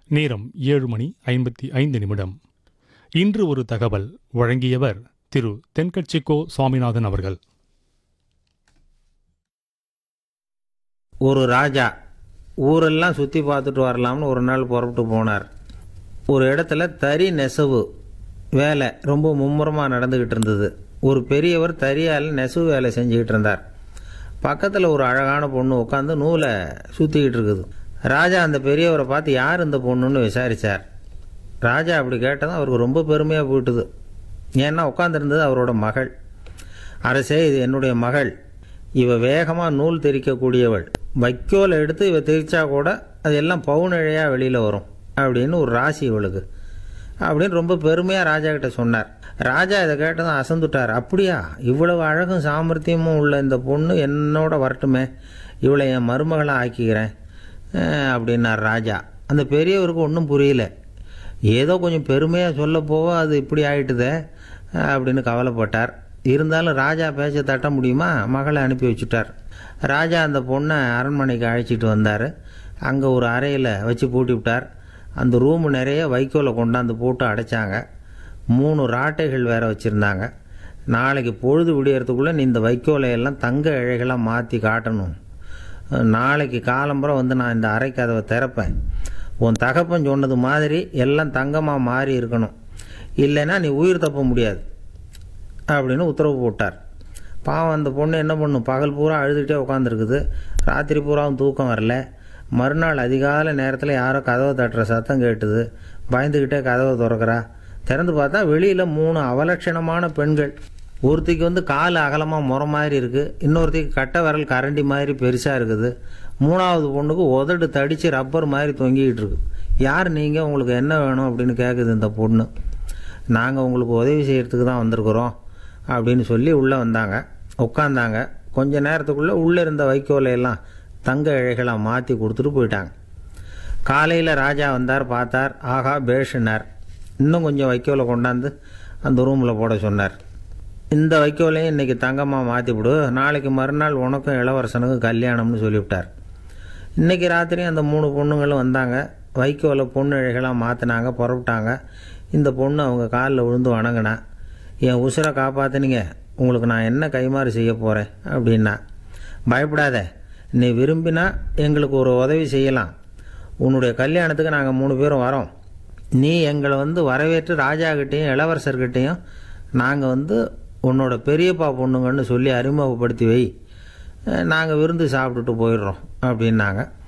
நேரம் ஏழு மணி ஐம்பத்தி ஐந்து நிமிடம் இன்று ஒரு தகவல் வழங்கியவர் திரு தென்கட்சிக்கோ சுவாமிநாதன் அவர்கள் ஒரு ராஜா ஊரெல்லாம் சுற்றி பார்த்துட்டு வரலாம்னு ஒரு நாள் புறப்பட்டு போனார் ஒரு இடத்துல தறி நெசவு வேலை ரொம்ப மும்முரமாக நடந்துக்கிட்டு இருந்தது ஒரு பெரியவர் தறியால் நெசவு வேலை செஞ்சுக்கிட்டு இருந்தார் பக்கத்தில் ஒரு அழகான பொண்ணு உட்காந்து நூலை சுற்றிக்கிட்டு இருக்குது ராஜா அந்த பெரியவரை பார்த்து யார் இந்த பொண்ணுன்னு விசாரித்தார் ராஜா அப்படி கேட்டதும் அவருக்கு ரொம்ப பெருமையாக போயிட்டுது ஏன்னா உட்காந்துருந்தது அவரோட மகள் அரசே இது என்னுடைய மகள் இவ வேகமாக நூல் தெரிக்கக்கூடியவள் வைக்கோலை எடுத்து இவ தெரிச்சா கூட அது எல்லாம் பவுனிழையாக வெளியில் வரும் அப்படின்னு ஒரு ராசி இவளுக்கு அப்படின்னு ரொம்ப பெருமையாக ராஜா கிட்ட சொன்னார் ராஜா இதை கேட்டதும் அசந்துட்டார் அப்படியா இவ்வளவு அழகும் சாமர்த்தியமும் உள்ள இந்த பொண்ணு என்னோட வரட்டுமே இவளை என் மருமகளை ஆக்கிக்கிறேன் அஹ் அப்படின்னார் ராஜா அந்த பெரியவருக்கு ஒன்றும் புரியல ஏதோ கொஞ்சம் பெருமையாக சொல்ல போக அது இப்படி ஆயிட்டுதே அப்படின்னு கவலைப்பட்டார் இருந்தாலும் ராஜா பேச்ச தட்ட முடியுமா மகளை அனுப்பி வச்சுட்டார் ராஜா அந்த பொண்ணை அரண்மனைக்கு அழைச்சிட்டு வந்தார் அங்கே ஒரு அறையில் வச்சு பூட்டி விட்டார் அந்த ரூமு நிறைய வைக்கோலை கொண்டாந்து போட்டு அடைச்சாங்க மூணு ராட்டைகள் வேற வச்சுருந்தாங்க நாளைக்கு பொழுது விடியறதுக்குள்ளே நீ இந்த வைக்கோலை எல்லாம் தங்க இழைகளாக மாற்றி காட்டணும் நாளைக்கு காலம்புறம் வந்து நான் இந்த அறை கதவை திறப்பேன் உன் தகப்பன் சொன்னது மாதிரி எல்லாம் தங்கமாக மாறி இருக்கணும் இல்லைன்னா நீ உயிர் தப்ப முடியாது அப்படின்னு உத்தரவு போட்டார் பாவம் அந்த பொண்ணு என்ன பண்ணும் பகல் பூரா அழுதுகிட்டே உட்காந்துருக்குது ராத்திரி பூராவும் தூக்கம் வரல மறுநாள் அதிகாலை நேரத்தில் யாரோ கதவை தட்டுற சத்தம் கேட்டுது பயந்துக்கிட்டே கதவை திறக்கிறா திறந்து பார்த்தா வெளியில் மூணு அவலட்சணமான பெண்கள் ஒருத்திக்கு வந்து கால் அகலமாக முறை மாதிரி இருக்குது இன்னொருத்திக்கு கட்டை விரல் கரண்டி மாதிரி பெருசாக இருக்குது மூணாவது பொண்ணுக்கு உதடு தடித்து ரப்பர் மாதிரி தொங்கிக்கிட்டு இருக்கு யார் நீங்கள் உங்களுக்கு என்ன வேணும் அப்படின்னு கேட்குது இந்த பொண்ணு நாங்கள் உங்களுக்கு உதவி செய்கிறதுக்கு தான் வந்திருக்கிறோம் அப்படின்னு சொல்லி உள்ளே வந்தாங்க உட்காந்தாங்க கொஞ்ச நேரத்துக்குள்ளே உள்ளே இருந்த வைக்கோலையெல்லாம் தங்க இழைகளாக மாற்றி கொடுத்துட்டு போயிட்டாங்க காலையில் ராஜா வந்தார் பார்த்தார் ஆகா பேஷுனார் இன்னும் கொஞ்சம் வைக்கோலை கொண்டாந்து அந்த ரூமில் போட சொன்னார் இந்த வைக்கோலையும் இன்றைக்கி தங்கமாக மாற்றி விடு நாளைக்கு மறுநாள் உனக்கும் இளவரசனுக்கும் கல்யாணம்னு சொல்லிவிட்டார் இன்றைக்கி ராத்திரி அந்த மூணு பொண்ணுங்களும் வந்தாங்க வைக்கோலை பொண்ணு இழைகளாக மாற்றினாங்க புறப்பட்டாங்க இந்த பொண்ணு அவங்க காலில் விழுந்து வணங்கினா என் உசுரை காப்பாற்றினீங்க உங்களுக்கு நான் என்ன கைமாறு செய்ய போகிறேன் அப்படின்னா பயப்படாத நீ விரும்பினா எங்களுக்கு ஒரு உதவி செய்யலாம் உன்னுடைய கல்யாணத்துக்கு நாங்கள் மூணு பேரும் வரோம் நீ எங்களை வந்து வரவேற்று ராஜாக்கிட்டேயும் இளவரசர்கிட்டையும் நாங்கள் வந்து உன்னோட பெரியப்பா பொண்ணுங்கன்னு சொல்லி அறிமுகப்படுத்தி வை நாங்கள் விருந்து சாப்பிட்டுட்டு போயிடுறோம் அப்படின்னாங்க